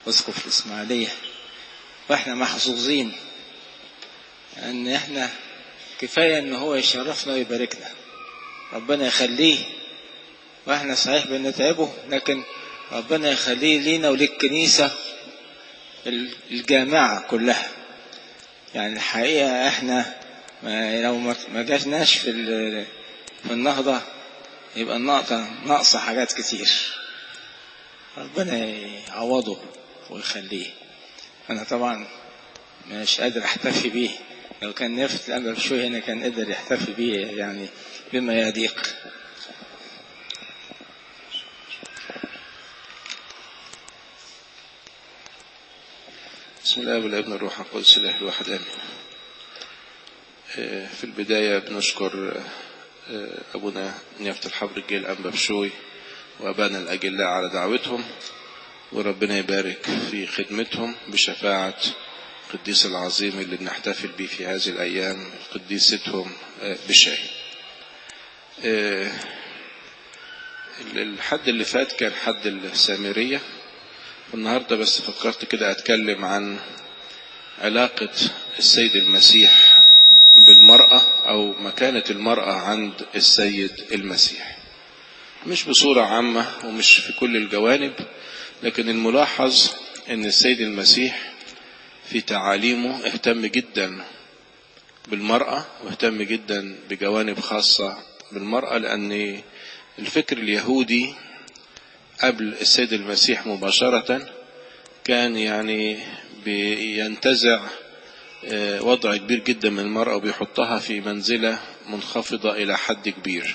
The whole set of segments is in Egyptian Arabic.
اسقف الاسماعيليه واحنا محظوظين ان احنا كفايه ان هو يشرفنا ويباركنا ربنا يخليه واحنا صحيح بنتعبه لكن ربنا يخليه لينا وللكنيسه الجامعه كلها يعني الحقيقه احنا ما لو ما جاشناش في في النهضه يبقى النقطه ناقصه حاجات كتير ربنا يعوضه ويخليه انا طبعا مش قادر احتفي بيه لو كان نفت الأمل شوية هنا كان قدر يحتفي بيه يعني بما يليق بسم الله والابن الروح القدس الله الواحد امين في البداية بنشكر أبونا نيافة الحبر الجيل أنبا بشوي وأبانا الأجلاء على دعوتهم وربنا يبارك في خدمتهم بشفاعة القديس العظيم اللي بنحتفل به في هذه الأيام قديستهم بشاي الحد اللي فات كان حد السامرية النهاردة بس فكرت كده أتكلم عن علاقة السيد المسيح بالمرأة أو مكانة المرأة عند السيد المسيح مش بصورة عامة ومش في كل الجوانب لكن الملاحظ أن السيد المسيح في تعاليمه اهتم جدا بالمرأة واهتم جدا بجوانب خاصة بالمرأة لأن الفكر اليهودي قبل السيد المسيح مباشرة كان يعني بينتزع وضع كبير جدا من المرأة وبيحطها في منزلة منخفضة إلى حد كبير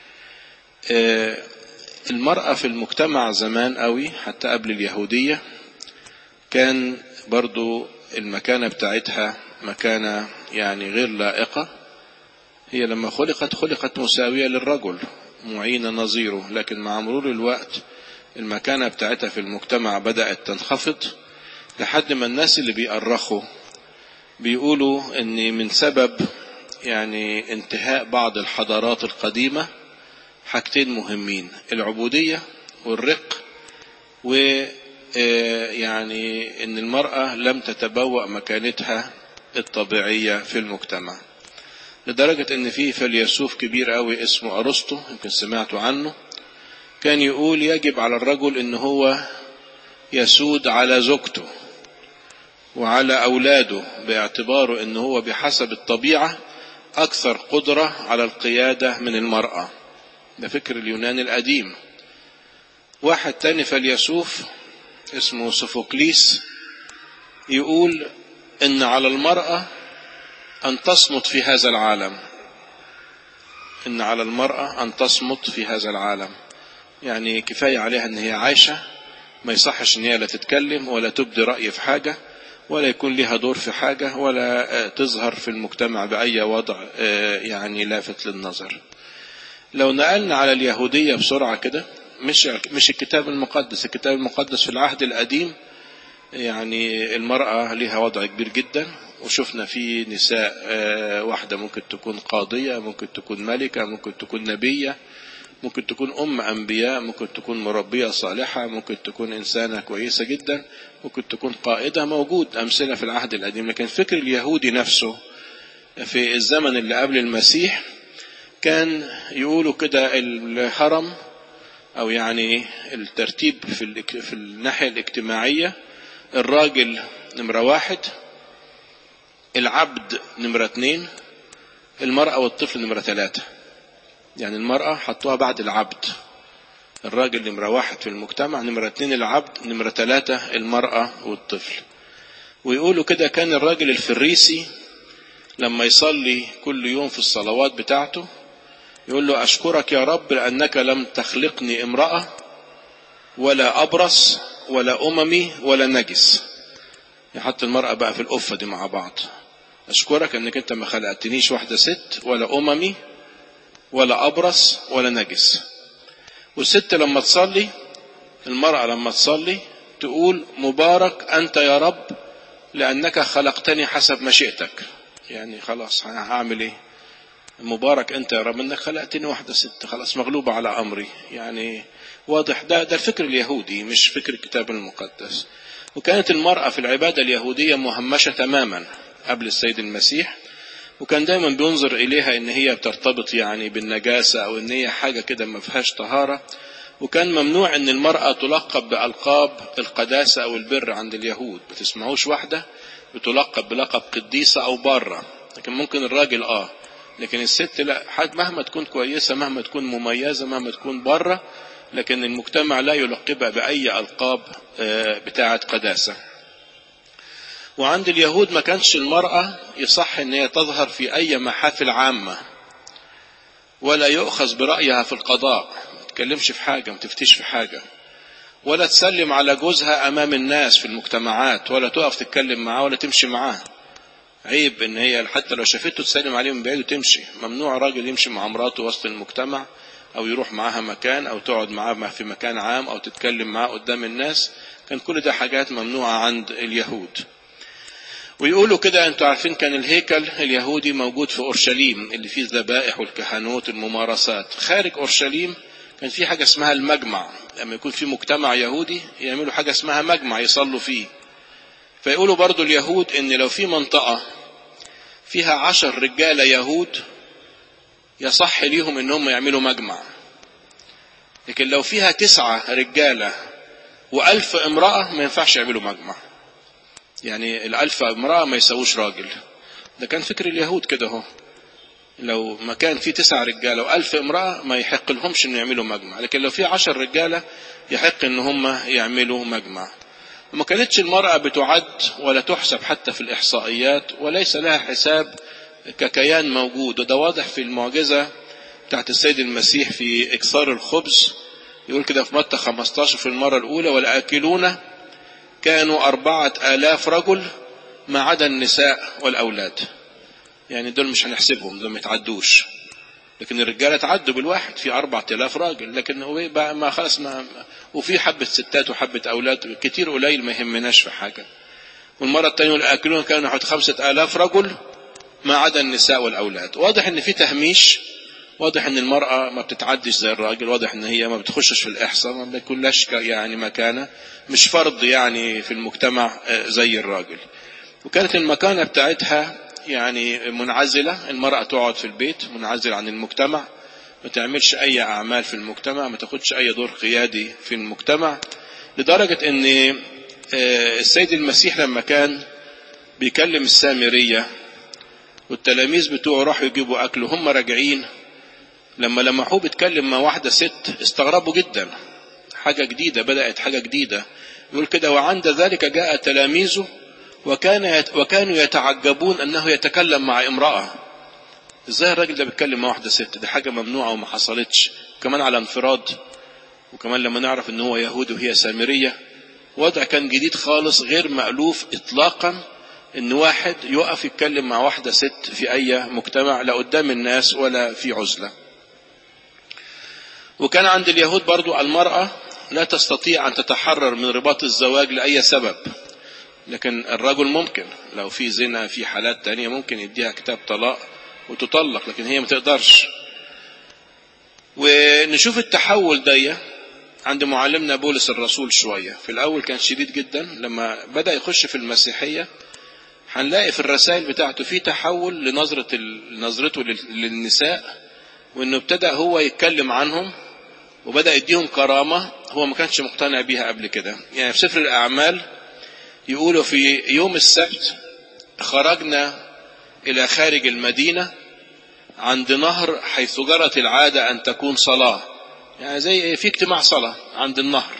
المرأة في المجتمع زمان قوي حتى قبل اليهودية كان برضو المكانة بتاعتها مكانة يعني غير لائقة هي لما خلقت خلقت مساوية للرجل معينة نظيره لكن مع مرور الوقت المكانة بتاعتها في المجتمع بدأت تنخفض لحد ما الناس اللي بيأرخوا بيقولوا ان من سبب يعني انتهاء بعض الحضارات القديمة حاجتين مهمين العبودية والرق و يعني ان المرأة لم تتبوأ مكانتها الطبيعية في المجتمع لدرجة ان في فيلسوف كبير قوي اسمه ارسطو يمكن سمعتوا عنه كان يقول يجب على الرجل ان هو يسود على زوجته وعلى اولاده باعتباره ان هو بحسب الطبيعة اكثر قدرة على القيادة من المرأة ده فكر اليونان القديم واحد تاني فيلسوف اسمه سوفوكليس يقول ان على المرأة ان تصمت في هذا العالم ان على المرأة ان تصمت في هذا العالم يعني كفاية عليها ان هي عايشة ما يصحش ان هي لا تتكلم ولا تبدي رأي في حاجة ولا يكون لها دور في حاجة ولا تظهر في المجتمع بأي وضع يعني لافت للنظر لو نقلنا على اليهودية بسرعة كده مش مش الكتاب المقدس الكتاب المقدس في العهد القديم يعني المرأة لها وضع كبير جدا وشفنا في نساء واحدة ممكن تكون قاضية ممكن تكون ملكة ممكن تكون نبية ممكن تكون أم أنبياء ممكن تكون مربية صالحة ممكن تكون إنسانة كويسة جدا ممكن تكون قائدة موجود أمثلة في العهد القديم لكن الفكر اليهودي نفسه في الزمن اللي قبل المسيح كان يقولوا كده الهرم أو يعني الترتيب في, في الناحية الاجتماعية الراجل نمرة واحد العبد نمرة اتنين المرأة والطفل نمرة ثلاثة يعني المرأة حطوها بعد العبد الراجل نمرة واحد في المجتمع نمرة اتنين العبد نمرة ثلاثة المرأة والطفل ويقولوا كده كان الراجل الفريسي لما يصلي كل يوم في الصلوات بتاعته يقول له أشكرك يا رب لأنك لم تخلقني امرأة ولا أبرص ولا أممي ولا نجس يحط المرأة بقى في القفة دي مع بعض أشكرك أنك أنت ما خلقتنيش واحدة ست ولا أممي ولا أبرص ولا نجس والست لما تصلي المرأة لما تصلي تقول مبارك أنت يا رب لأنك خلقتني حسب مشيئتك يعني خلاص هعمل ايه مبارك انت يا رب انك خلقتني واحدة ست خلاص مغلوبة على امري يعني واضح ده ده الفكر اليهودي مش فكر الكتاب المقدس وكانت المرأة في العبادة اليهودية مهمشة تماما قبل السيد المسيح وكان دايما بينظر إليها إن هي بترتبط يعني بالنجاسة أو إن هي حاجة كده ما فيهاش طهارة وكان ممنوع إن المرأة تلقب بألقاب القداسة أو البر عند اليهود ما تسمعوش واحدة بتلقب بلقب قديسة أو بارة لكن ممكن الراجل آه لكن الست لا حد مهما تكون كويسة مهما تكون مميزة مهما تكون بره لكن المجتمع لا يلقبها بأي ألقاب بتاعة قداسة وعند اليهود ما كانش المرأة يصح ان هي تظهر في اي محافل عامة ولا يؤخذ برأيها في القضاء ما تتكلمش في حاجة ما تفتيش في حاجة ولا تسلم على جوزها امام الناس في المجتمعات ولا تقف تتكلم معاه ولا تمشي معاه عيب ان هي حتى لو شافته تسلم عليه من بعيد وتمشي ممنوع راجل يمشي مع مراته وسط المجتمع او يروح معاها مكان او تقعد معاه في مكان عام او تتكلم معاه قدام الناس كان كل ده حاجات ممنوعة عند اليهود ويقولوا كده انتوا عارفين كان الهيكل اليهودي موجود في اورشليم اللي فيه الذبائح والكهنوت الممارسات خارج اورشليم كان في حاجة اسمها المجمع لما يكون في مجتمع يهودي يعملوا حاجة اسمها مجمع يصلوا فيه فيقولوا برضو اليهود ان لو في منطقة فيها عشر رجالة يهود يصح ليهم ان هم يعملوا مجمع لكن لو فيها تسعة رجالة وألف امرأة ما ينفعش يعملوا مجمع يعني الألف امرأة ما يسووش راجل ده كان فكر اليهود كده هو لو مكان فيه تسع رجالة وألف امرأة ما يحق لهمش انه يعملوا مجمع لكن لو فيه عشر رجالة يحق ان هم يعملوا مجمع وما كانتش المرأة بتعد ولا تحسب حتى في الإحصائيات وليس لها حساب ككيان موجود وده واضح في المعجزة بتاعت السيد المسيح في إكثار الخبز يقول كده في متى 15 في المرة الأولى والآكلون كانوا أربعة آلاف رجل ما عدا النساء والأولاد يعني دول مش هنحسبهم دول ما يتعدوش لكن الرجالة تعدوا بالواحد في أربعة آلاف راجل لكن هو بقى ما خلاص ما وفي حبة ستات وحبة أولاد كتير قليل ما يهمناش في حاجة والمرة الثانية والآكلون كانوا نحو خمسة آلاف رجل ما عدا النساء والأولاد واضح إن في تهميش واضح ان المرأة ما بتتعدش زي الراجل واضح ان هي ما بتخشش في الإحصاء ما بيكونلاش يعني مكانة مش فرض يعني في المجتمع زي الراجل وكانت المكانة بتاعتها يعني منعزلة المرأة تقعد في البيت منعزلة عن المجتمع ما تعملش أي أعمال في المجتمع ما تاخدش أي دور قيادي في المجتمع لدرجة أن السيد المسيح لما كان بيكلم السامرية والتلاميذ بتوعه راحوا يجيبوا أكل وهم راجعين لما لمحوه بيتكلم مع واحدة ست استغربوا جدا حاجة جديدة بدأت حاجة جديدة يقول كده وعند ذلك جاء تلاميذه وكان يت وكانوا يتعجبون أنه يتكلم مع امرأة ازاي الراجل ده بيتكلم مع واحدة ست دي حاجة ممنوعة وما حصلتش كمان على انفراد وكمان لما نعرف ان هو يهودي وهي سامرية وضع كان جديد خالص غير مألوف اطلاقا ان واحد يقف يتكلم مع واحدة ست في اي مجتمع لا قدام الناس ولا في عزلة وكان عند اليهود برضو المرأة لا تستطيع ان تتحرر من رباط الزواج لأي سبب لكن الرجل ممكن لو في زنا في حالات تانية ممكن يديها كتاب طلاق وتطلق لكن هي ما تقدرش ونشوف التحول ده عند معلمنا بولس الرسول شوية في الأول كان شديد جدا لما بدأ يخش في المسيحية هنلاقي في الرسائل بتاعته في تحول لنظرة نظرته للنساء وانه ابتدأ هو يتكلم عنهم وبدأ يديهم كرامة هو ما كانش مقتنع بيها قبل كده يعني في سفر الأعمال يقولوا في يوم السبت خرجنا إلى خارج المدينة عند نهر حيث جرت العادة أن تكون صلاة يعني زي في اجتماع صلاة عند النهر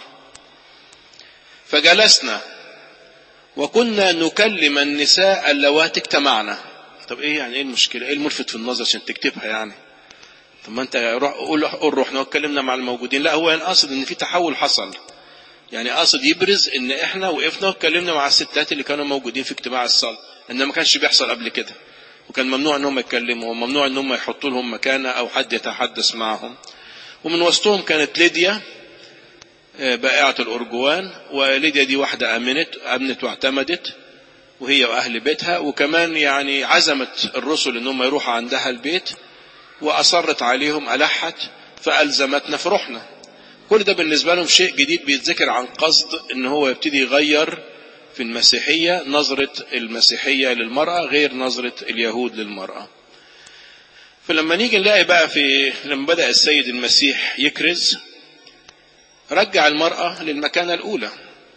فجلسنا وكنا نكلم النساء اللواتي اجتمعنا طب ايه يعني ايه المشكلة ايه الملفت في النظر عشان تكتبها يعني طب ما انت روح قول قول رحنا واتكلمنا مع الموجودين لا هو ينقصد ان في تحول حصل يعني قاصد يبرز ان احنا وقفنا واتكلمنا مع الستات اللي كانوا موجودين في اجتماع الصلاة ان ما كانش بيحصل قبل كده وكان ممنوع ان هم يتكلموا وممنوع ان هم يحطوا لهم مكانه او حد يتحدث معهم ومن وسطهم كانت ليديا بائعة الأرجوان وليديا دي واحدة أمنت أمنت واعتمدت وهي وأهل بيتها وكمان يعني عزمت الرسل إن هم يروحوا عندها البيت وأصرت عليهم ألحت فألزمتنا فرحنا كل ده بالنسبة لهم شيء جديد بيتذكر عن قصد إن هو يبتدي يغير في المسيحية نظرة المسيحية للمرأة غير نظرة اليهود للمرأة فلما نيجي نلاقي بقى في لما بدأ السيد المسيح يكرز رجع المرأة للمكانة الأولى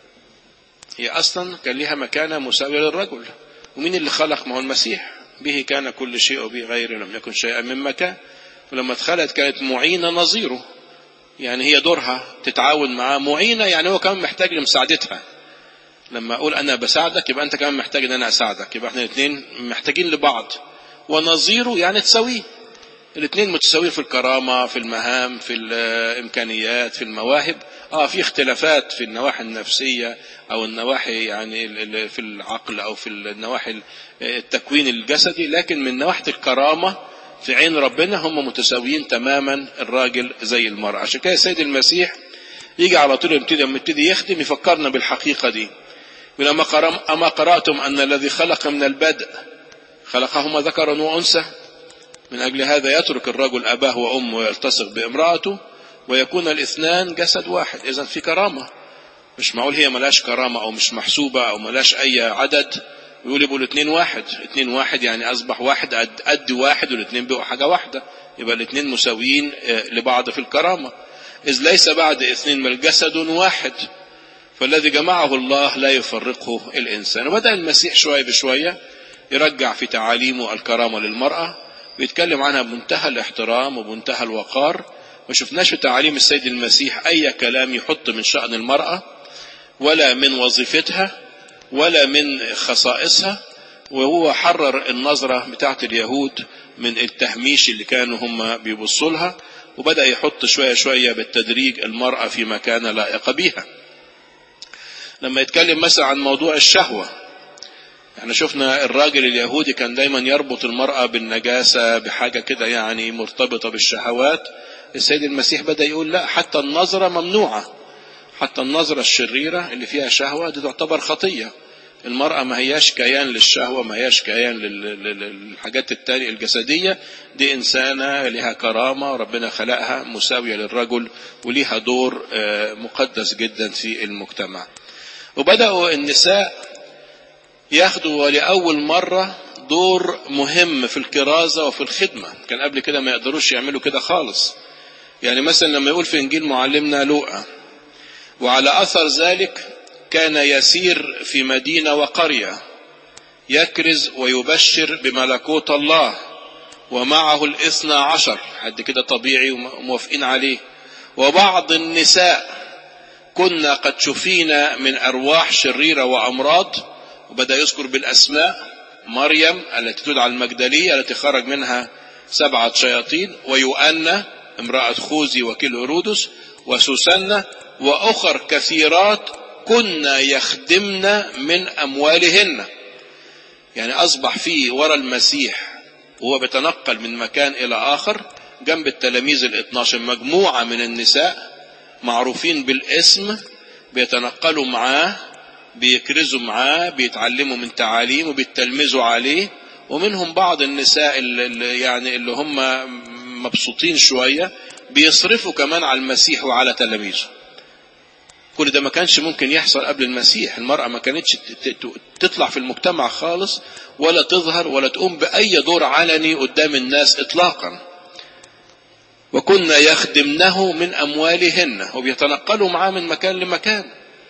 هي أصلا كان لها مكانة مساوية للرجل ومين اللي خلق ما هو المسيح به كان كل شيء وبه غيره لم يكن شيئا من مكان ولما اتخلت كانت معينة نظيره يعني هي دورها تتعاون معاه معينة يعني هو كمان محتاج لمساعدتها لما أقول أنا بساعدك يبقى أنت كمان محتاج أن أنا أساعدك يبقى احنا الاثنين محتاجين لبعض ونظيره يعني تساويه الاثنين متساويين في الكرامة في المهام في الإمكانيات في المواهب اه في اختلافات في النواحي النفسية او النواحي يعني في العقل او في النواحي التكوين الجسدي لكن من نواحي الكرامة في عين ربنا هم متساويين تماما الراجل زي المرأة عشان كده السيد المسيح يجي على طول يبتدي لما يبتدي يخدم يفكرنا بالحقيقة دي ولما أما قرأتم أن الذي خلق من البدء خلقهما ذكرا وأنثى من أجل هذا يترك الرجل أباه وأمه ويلتصق بامرأته ويكون الاثنان جسد واحد إذا في كرامة مش معقول هي ملاش كرامة أو مش محسوبة أو ملاش أي عدد ويقول يبقوا الاثنين واحد اثنين واحد يعني أصبح واحد قد, قد واحد والاثنين بقوا حاجة واحدة يبقى الاثنين مساويين لبعض في الكرامة إذ ليس بعد اثنين بل جسد واحد فالذي جمعه الله لا يفرقه الإنسان وبدأ المسيح شوية بشوية يرجع في تعاليمه الكرامة للمرأة ويتكلم عنها بمنتهى الاحترام وبمنتهى الوقار ما شفناش في تعاليم السيد المسيح أي كلام يحط من شأن المرأة ولا من وظيفتها ولا من خصائصها وهو حرر النظرة بتاعت اليهود من التهميش اللي كانوا هم بيبصوا لها وبدأ يحط شوية شوية بالتدريج المرأة في مكان لائق بها لما يتكلم مثلا عن موضوع الشهوة احنا شفنا الراجل اليهودي كان دايما يربط المرأة بالنجاسة بحاجة كده يعني مرتبطة بالشهوات السيد المسيح بدأ يقول لا حتى النظرة ممنوعة حتى النظرة الشريرة اللي فيها شهوة دي تعتبر خطية المرأة ما هياش كيان للشهوة ما هياش كيان للحاجات التانية الجسدية دي إنسانة لها كرامة ربنا خلقها مساوية للرجل وليها دور مقدس جدا في المجتمع وبدأوا النساء ياخدوا ولأول مرة دور مهم في الكرازة وفي الخدمة كان قبل كده ما يقدروش يعملوا كده خالص يعني مثلا لما يقول في إنجيل معلمنا لوقا وعلى أثر ذلك كان يسير في مدينة وقرية يكرز ويبشر بملكوت الله ومعه الاثنى عشر حد كده طبيعي وموافقين عليه وبعض النساء كنا قد شفينا من أرواح شريرة وأمراض وبدأ يذكر بالأسماء مريم التي تدعى المجدلية التي خرج منها سبعة شياطين ويؤنى امرأة خوذي وكيل هرودس وسوسنة وأخر كثيرات كنا يخدمن من أموالهن يعني أصبح فيه ورا المسيح وهو بيتنقل من مكان إلى آخر جنب التلاميذ الاثناشر مجموعة من النساء معروفين بالاسم بيتنقلوا معاه بيكرزوا معاه بيتعلموا من تعاليمه بيتلمذوا عليه ومنهم بعض النساء اللي يعني اللي هم مبسوطين شوية بيصرفوا كمان على المسيح وعلى تلاميذه كل ده ما كانش ممكن يحصل قبل المسيح المرأة ما كانتش تطلع في المجتمع خالص ولا تظهر ولا تقوم بأي دور علني قدام الناس إطلاقا وكنا يخدمنه من أموالهن وبيتنقلوا معاه من مكان لمكان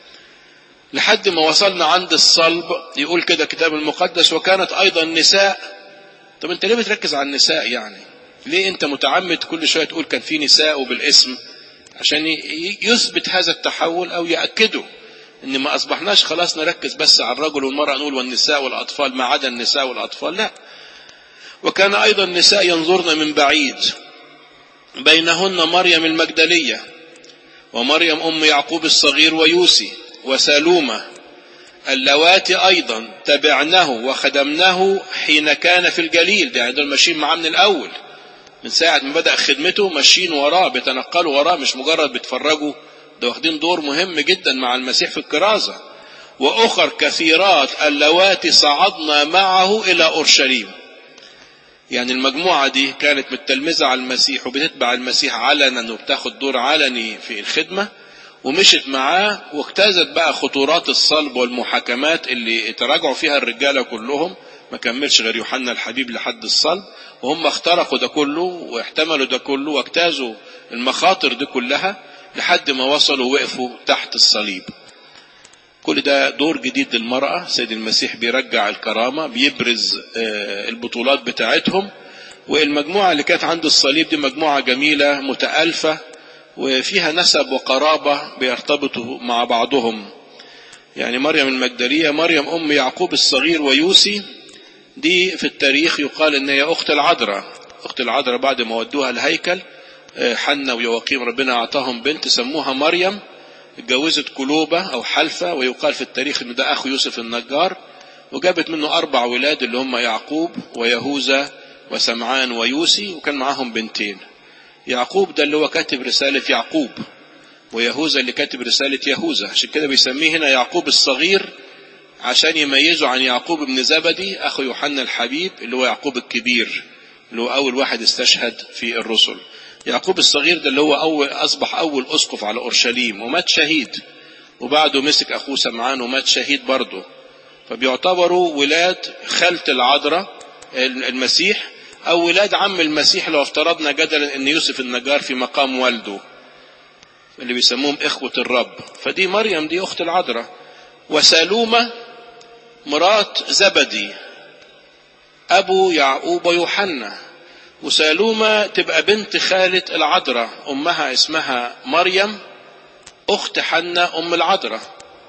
لحد ما وصلنا عند الصلب يقول كده الكتاب المقدس وكانت أيضا نساء طب انت ليه بتركز على النساء يعني ليه انت متعمد كل شوية تقول كان في نساء وبالاسم عشان يثبت هذا التحول او يأكده ان ما اصبحناش خلاص نركز بس على الرجل والمرأة نقول والنساء والاطفال ما عدا النساء والاطفال لا وكان ايضا النساء ينظرن من بعيد بينهن مريم المجدلية ومريم ام يعقوب الصغير ويوسي وسالومة اللواتي ايضا تبعنه وخدمنه حين كان في الجليل يعني دول ماشيين معاه من الاول من ساعة ما بدأ خدمته ماشيين وراه بيتنقلوا وراه مش مجرد بيتفرجوا ده واخدين دور مهم جدا مع المسيح في الكرازة وأخر كثيرات اللواتي صعدنا معه إلى أورشليم يعني المجموعة دي كانت متلمذة على المسيح وبتتبع المسيح علنا وبتاخد دور علني في الخدمة ومشت معاه واجتازت بقى خطورات الصلب والمحاكمات اللي تراجعوا فيها الرجاله كلهم ما كملش غير يوحنا الحبيب لحد الصلب وهم اخترقوا ده كله واحتملوا ده كله واجتازوا المخاطر دي كلها لحد ما وصلوا وقفوا تحت الصليب كل ده دور جديد للمرأة سيد المسيح بيرجع الكرامة بيبرز البطولات بتاعتهم والمجموعة اللي كانت عند الصليب دي مجموعة جميلة متألفة وفيها نسب وقرابة بيرتبطوا مع بعضهم يعني مريم المجدلية مريم أم يعقوب الصغير ويوسي دي في التاريخ يقال ان هي اخت العذراء اخت العذراء بعد ما ودوها الهيكل حنا ويواقيم ربنا اعطاهم بنت سموها مريم اتجوزت كلوبة او حلفة ويقال في التاريخ ان ده اخو يوسف النجار وجابت منه اربع ولاد اللي هم يعقوب ويهوذا وسمعان ويوسي وكان معاهم بنتين يعقوب ده اللي هو كاتب رسالة يعقوب ويهوذا اللي كاتب رسالة يهوذا عشان كده بيسميه هنا يعقوب الصغير عشان يميزوا عن يعقوب بن زبدي اخو يوحنا الحبيب اللي هو يعقوب الكبير اللي هو اول واحد استشهد في الرسل يعقوب الصغير ده اللي هو اول اصبح اول اسقف على اورشليم ومات شهيد وبعده مسك اخوه سمعان ومات شهيد برضه فبيعتبروا ولاد خالة العذراء المسيح او ولاد عم المسيح لو افترضنا جدلا ان يوسف النجار في مقام والده اللي بيسموهم اخوة الرب فدي مريم دي اخت العذراء وسالومة مرات زبدي ابو يعقوب ويوحنا وسالومة تبقى بنت خالة العذراء امها اسمها مريم اخت حنة ام العذراء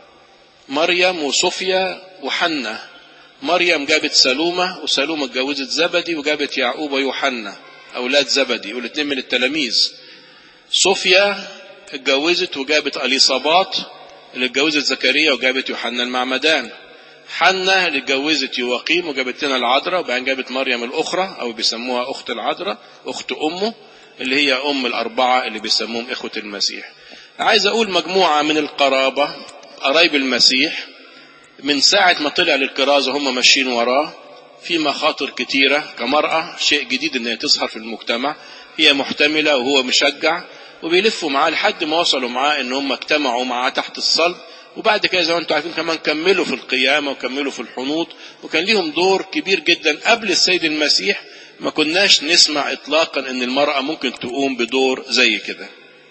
مريم وصوفيا وحنة مريم جابت سالومة وسالومة اتجوزت زبدي وجابت يعقوب ويوحنا اولاد زبدي والاثنين من التلاميذ صوفيا اتجوزت وجابت اليصابات اللي اتجوزت زكريا وجابت يوحنا المعمدان حنة اللي اتجوزت يواقيم وجابت لنا العذراء وبعدين جابت مريم الأخرى أو بيسموها أخت العذراء أخت أمه اللي هي أم الأربعة اللي بيسموهم إخوة المسيح عايز أقول مجموعة من القرابة قرايب المسيح من ساعة ما طلع للكرازة هم ماشيين وراه في مخاطر كتيرة كمرأة شيء جديد انها تظهر في المجتمع هي محتملة وهو مشجع وبيلفوا معاه لحد ما وصلوا معاه ان هم اجتمعوا معاه تحت الصلب وبعد كده زي ما انتم عارفين كمان كملوا في القيامة وكملوا في الحنوط وكان ليهم دور كبير جدا قبل السيد المسيح ما كناش نسمع اطلاقا ان المرأة ممكن تقوم بدور زي كده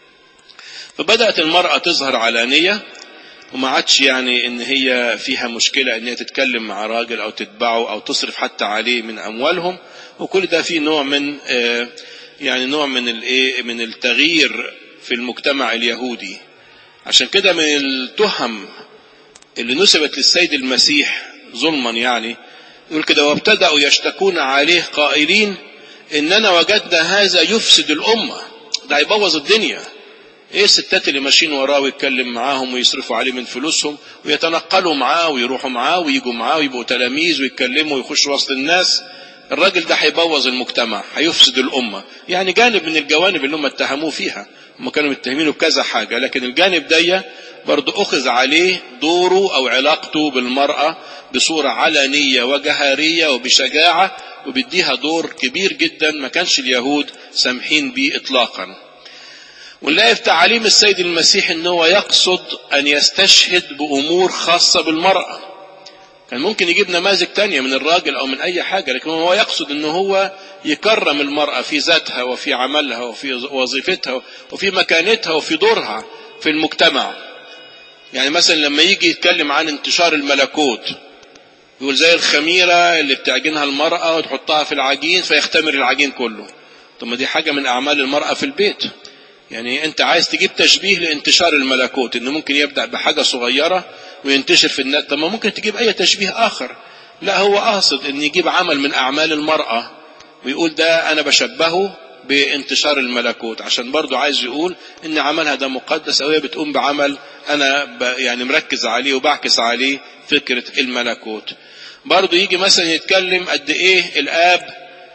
فبدأت المرأة تظهر علانية وما عادش يعني ان هي فيها مشكلة ان هي تتكلم مع راجل او تتبعه او تصرف حتى عليه من اموالهم وكل ده فيه نوع من آه يعني نوع من الايه من التغيير في المجتمع اليهودي عشان كده من التهم اللي نسبت للسيد المسيح ظلما يعني يقول كده وابتدأوا يشتكون عليه قائلين اننا وجدنا هذا يفسد الامة ده هيبوظ الدنيا ايه الستات اللي ماشيين وراه ويتكلم معاهم ويصرفوا عليه من فلوسهم ويتنقلوا معاه ويروحوا معاه ويجوا معاه ويبقوا تلاميذ ويتكلموا ويخشوا وسط الناس الراجل ده هيبوظ المجتمع هيفسد الأمة يعني جانب من الجوانب اللي هم اتهموه فيها هم كانوا متهمينه بكذا حاجة لكن الجانب ده برضه أخذ عليه دوره أو علاقته بالمرأة بصورة علنية وجهارية وبشجاعة وبيديها دور كبير جدا ما كانش اليهود سامحين بيه إطلاقا ونلاقي في تعاليم السيد المسيح ان هو يقصد ان يستشهد بامور خاصة بالمرأة كان ممكن يجيب نماذج تانية من الراجل او من اي حاجة لكن هو يقصد ان هو يكرم المرأة في ذاتها وفي عملها وفي وظيفتها وفي مكانتها وفي دورها في المجتمع يعني مثلا لما يجي يتكلم عن انتشار الملكوت يقول زي الخميرة اللي بتعجنها المرأة وتحطها في العجين فيختمر العجين كله طب ما دي حاجة من اعمال المرأة في البيت يعني انت عايز تجيب تشبيه لانتشار الملكوت انه ممكن يبدأ بحاجة صغيرة وينتشر في الناس طب ما ممكن تجيب اي تشبيه اخر لا هو قاصد ان يجيب عمل من اعمال المرأة ويقول ده انا بشبهه بانتشار الملكوت عشان برضو عايز يقول ان عملها ده مقدس او هي بتقوم بعمل انا ب يعني مركز عليه وبعكس عليه فكرة الملكوت برضو يجي مثلا يتكلم قد ايه الاب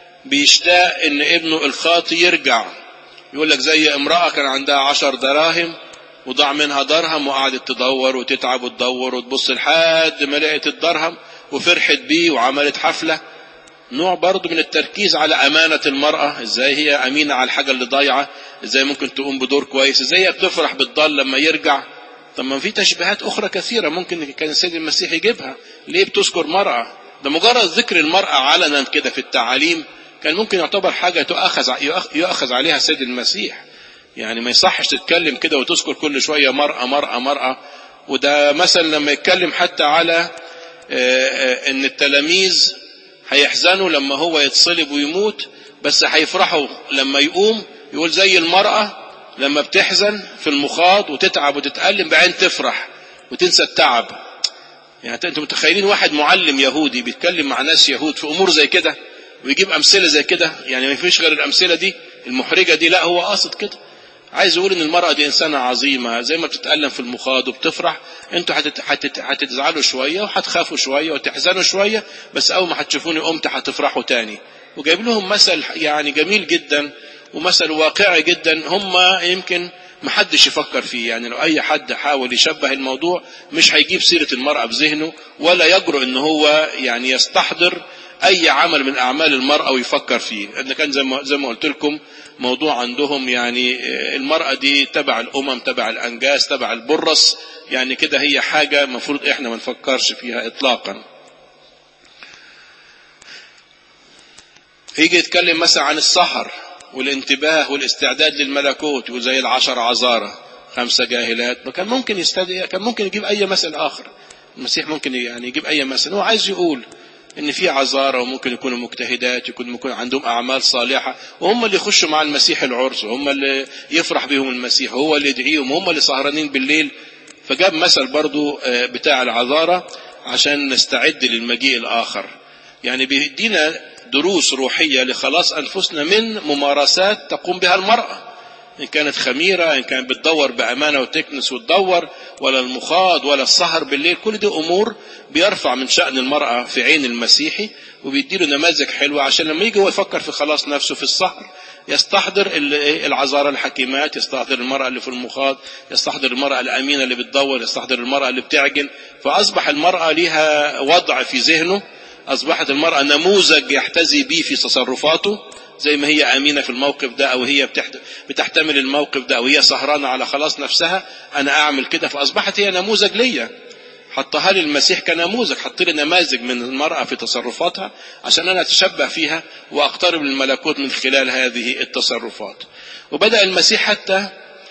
بيشتاق ان ابنه الخاطي يرجع يقول لك زي امرأة كان عندها عشر دراهم وضاع منها درهم وقعدت تدور وتتعب وتدور وتبص لحد ما لقت الدرهم وفرحت بيه وعملت حفلة نوع برضو من التركيز على أمانة المرأة ازاي هي أمينة على الحاجة اللي ضايعة ازاي ممكن تقوم بدور كويس ازاي هي بتفرح بالضال لما يرجع طب ما في تشبيهات أخرى كثيرة ممكن كان السيد المسيح يجيبها ليه بتذكر مرأة ده مجرد ذكر المرأة علنا كده في التعاليم كان ممكن يعتبر حاجة تؤخذ يؤخذ عليها السيد المسيح يعني ما يصحش تتكلم كده وتذكر كل شوية مرأة مرأة مرأة وده مثلا لما يتكلم حتى على ان التلاميذ هيحزنوا لما هو يتصلب ويموت بس هيفرحوا لما يقوم يقول زي المرأة لما بتحزن في المخاض وتتعب وتتألم بعدين تفرح وتنسى التعب يعني انتوا متخيلين واحد معلم يهودي بيتكلم مع ناس يهود في امور زي كده ويجيب امثله زي كده يعني ما فيش غير الامثله دي المحرجه دي لا هو قاصد كده عايز يقول ان المرأة دي انسانة عظيمة زي ما بتتألم في المخاض وبتفرح انتوا هتت... هتت... هتتزعلوا شوية وهتخافوا شوية وتحزنوا شوية بس اول ما هتشوفوني قمت هتفرحوا تاني وجايب لهم مثل يعني جميل جدا ومثل واقعي جدا هم يمكن محدش يفكر فيه يعني لو اي حد حاول يشبه الموضوع مش هيجيب سيرة المرأة بذهنه ولا يجرؤ ان هو يعني يستحضر اي عمل من اعمال المرأة ويفكر فيه لان كان زي ما, زي ما قلت لكم موضوع عندهم يعني المرأة دي تبع الامم تبع الانجاز تبع البرص يعني كده هي حاجة مفروض احنا ما نفكرش فيها اطلاقا يجي يتكلم مثلا عن السهر والانتباه والاستعداد للملكوت يقول زي العشر عذارى خمسة جاهلات كان ممكن يستدعي كان ممكن يجيب أي مثل آخر المسيح ممكن يعني يجيب أي مثل هو عايز يقول إن في عذارى وممكن يكونوا مجتهدات يكون يكون عندهم أعمال صالحة وهم اللي يخشوا مع المسيح العرس وهم اللي يفرح بهم المسيح وهو اللي يدعيهم وهم اللي سهرانين بالليل فجاب مثل برضو بتاع العذارى عشان نستعد للمجيء الآخر يعني بيدينا دروس روحية لخلاص أنفسنا من ممارسات تقوم بها المرأة إن كانت خميرة إن كانت بتدور بأمانة وتكنس وتدور ولا المخاض ولا السهر بالليل كل دي أمور بيرفع من شأن المرأة في عين المسيحي وبيديله نماذج حلوة عشان لما يجي هو يفكر في خلاص نفسه في السهر يستحضر العذارى الحكيمات يستحضر المرأة اللي في المخاض يستحضر المرأة الأمينة اللي بتدور يستحضر المرأة اللي بتعجن فأصبح المرأة لها وضع في ذهنه أصبحت المرأة نموذج يحتذي به في تصرفاته زي ما هي أمينة في الموقف ده أو هي بتحتمل الموقف ده أو هي سهرانة على خلاص نفسها أنا أعمل كده فأصبحت هي نموذج ليا حطها لي المسيح كنموذج حط لي نماذج من المرأة في تصرفاتها عشان أنا أتشبه فيها وأقترب للملكوت من خلال هذه التصرفات وبدأ المسيح حتى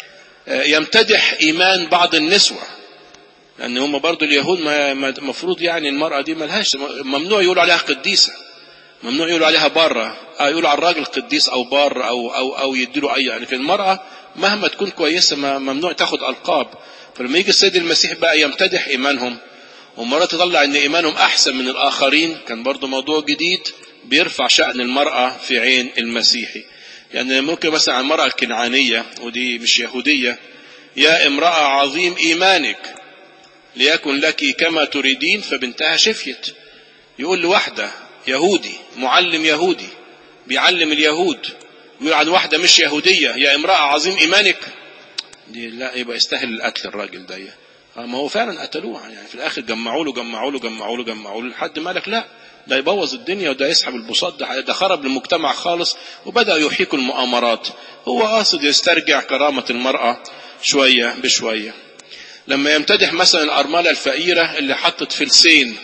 يمتدح إيمان بعض النسوة لأن هم برضو اليهود ما مفروض يعني المرأة دي ملهاش ممنوع يقولوا عليها قديسة ممنوع يقولوا عليها بارة آه يقولوا على الراجل قديس أو بار أو أو أو يديله أي يعني في المرأة مهما تكون كويسة ممنوع تاخد ألقاب فلما يجي السيد المسيح بقى يمتدح إيمانهم ومرات تطلع إن إيمانهم أحسن من الآخرين كان برضو موضوع جديد بيرفع شأن المرأة في عين المسيحي يعني ممكن مثلا عن المرأة الكنعانية ودي مش يهودية يا امرأة عظيم إيمانك ليكن لك كما تريدين فبنتها شفيت يقول لواحدة يهودي معلم يهودي بيعلم اليهود يقول عن واحدة مش يهودية يا امرأة عظيم إيمانك دي لا يبقى يستاهل القتل الراجل ده ما هو فعلا قتلوه يعني في الآخر جمعوا له جمعوا له جمعوا له جمعوا له لحد مالك لا ده يبوظ الدنيا وده يسحب البساط ده ده خرب المجتمع خالص وبدأوا يحيكوا المؤامرات هو قاصد يسترجع كرامة المرأة شوية بشوية لما يمتدح مثلا الأرملة الفقيرة اللي حطت فلسين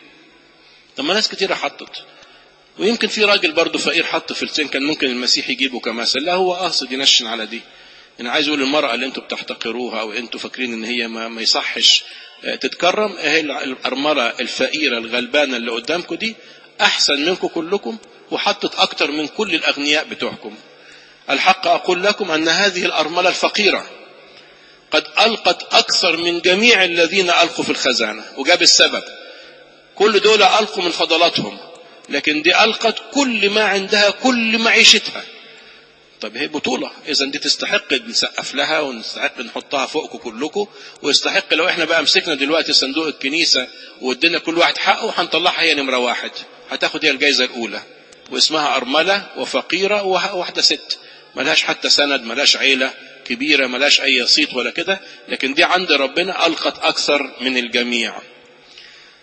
طب ما ناس كتيرة حطت ويمكن في راجل برضه فقير حط فلسين كان ممكن المسيح يجيبه كمثل لا هو قاصد ينشن على دي انا عايز اقول المرأة اللي انتوا بتحتقروها او انتوا فاكرين ان هي ما, ما يصحش تتكرم هي الأرملة الفقيرة الغلبانة اللي قدامكم دي احسن منكم كلكم وحطت اكتر من كل الاغنياء بتوعكم الحق اقول لكم ان هذه الأرملة الفقيرة قد ألقت أكثر من جميع الذين ألقوا في الخزانة وجاب السبب كل دول ألقوا من فضلاتهم لكن دي ألقت كل ما عندها كل معيشتها طب هي بطولة إذا دي تستحق نسقف لها ونستحق نحطها فوقكم كلكم ويستحق لو احنا بقى مسكنا دلوقتي صندوق الكنيسة وادينا كل واحد حقه هنطلعها هي نمرة واحد هتاخد هي الجايزة الأولى واسمها أرملة وفقيرة وواحدة ست ملهاش حتى سند ملهاش عيلة كبيرة ملاش أي صيت ولا كده لكن دي عند ربنا ألقت أكثر من الجميع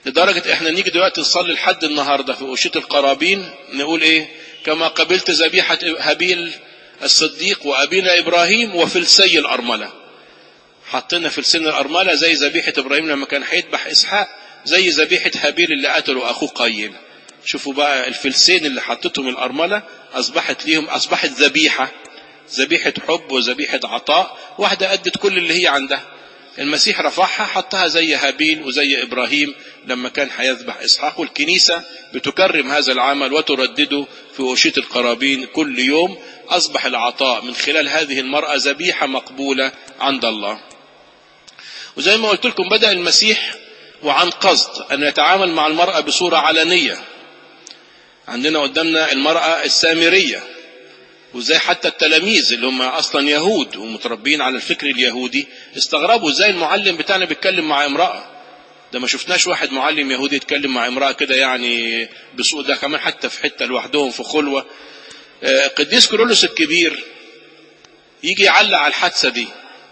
لدرجة احنا نيجي دلوقتي نصلي لحد النهاردة في أوشية القرابين نقول ايه كما قبلت ذبيحة هابيل الصديق وأبينا إبراهيم وفلسي الأرملة حطينا فلسين الأرملة زي ذبيحة إبراهيم لما كان هيذبح إسحاق زي ذبيحة هابيل اللي قتله أخوه قايل شوفوا بقى الفلسين اللي حطتهم الأرملة أصبحت ليهم أصبحت ذبيحة ذبيحة حب وذبيحة عطاء واحدة أدت كل اللي هي عندها المسيح رفعها حطها زي هابيل وزي إبراهيم لما كان هيذبح إسحاق والكنيسة بتكرم هذا العمل وتردده في أوشية القرابين كل يوم أصبح العطاء من خلال هذه المرأة ذبيحة مقبولة عند الله وزي ما قلت لكم بدأ المسيح وعن قصد أن يتعامل مع المرأة بصورة علنية عندنا قدامنا المرأة السامرية وزي حتى التلاميذ اللي هم اصلا يهود ومتربيين على الفكر اليهودي استغربوا ازاي المعلم بتاعنا بيتكلم مع امرأة ده ما شفناش واحد معلم يهودي يتكلم مع امرأة كده يعني بسوء ده كمان حتى في حتة لوحدهم في خلوة قديس كيرلس الكبير يجي يعلق على الحادثة دي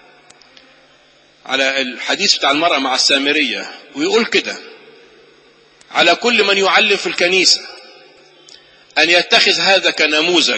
على الحديث بتاع المرأة مع السامرية ويقول كده على كل من يعلم في الكنيسة أن يتخذ هذا كنموذج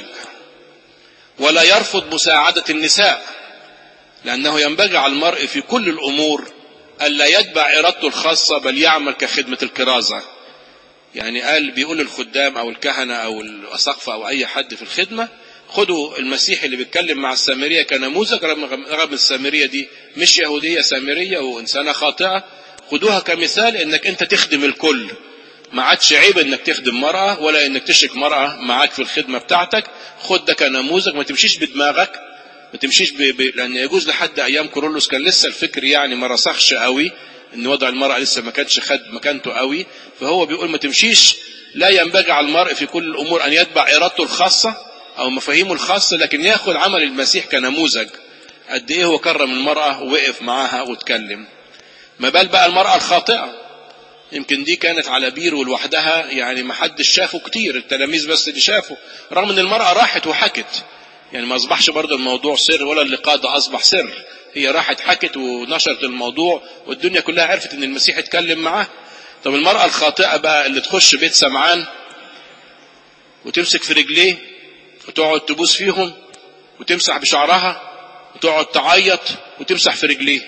ولا يرفض مساعدة النساء لأنه ينبغي على المرء في كل الأمور ألا يتبع إرادته الخاصة بل يعمل كخدمة الكرازة يعني قال بيقول الخدام أو الكهنة أو الأسقفة أو أي حد في الخدمة خدوا المسيح اللي بيتكلم مع السامرية كنموذج رغم السامرية دي مش يهودية سامرية وإنسانة خاطئة خدوها كمثال إنك أنت تخدم الكل ما عادش عيب انك تخدم مرأة ولا انك تشرك مرأة معاك في الخدمة بتاعتك خد ده كنموذج ما تمشيش بدماغك ما تمشيش ب... ب... لان يجوز لحد ايام كورولوس كان لسه الفكر يعني ما رسخش قوي ان وضع المرأة لسه ما كانش خد مكانته قوي فهو بيقول ما تمشيش لا ينبغي على المرء في كل الامور ان يتبع ارادته الخاصة او مفاهيمه الخاصة لكن ياخذ عمل المسيح كنموذج قد ايه هو كرم المرأة ووقف معاها واتكلم ما بال بقى المرأة الخاطئة يمكن دي كانت على بير ولوحدها يعني ما حدش شافه كتير التلاميذ بس اللي شافوا رغم ان المرأة راحت وحكت يعني ما اصبحش برضه الموضوع سر ولا اللقاء ده اصبح سر هي راحت حكت ونشرت الموضوع والدنيا كلها عرفت ان المسيح اتكلم معاه طب المرأة الخاطئة بقى اللي تخش بيت سمعان وتمسك في رجليه وتقعد تبوس فيهم وتمسح بشعرها وتقعد تعيط وتمسح في رجليه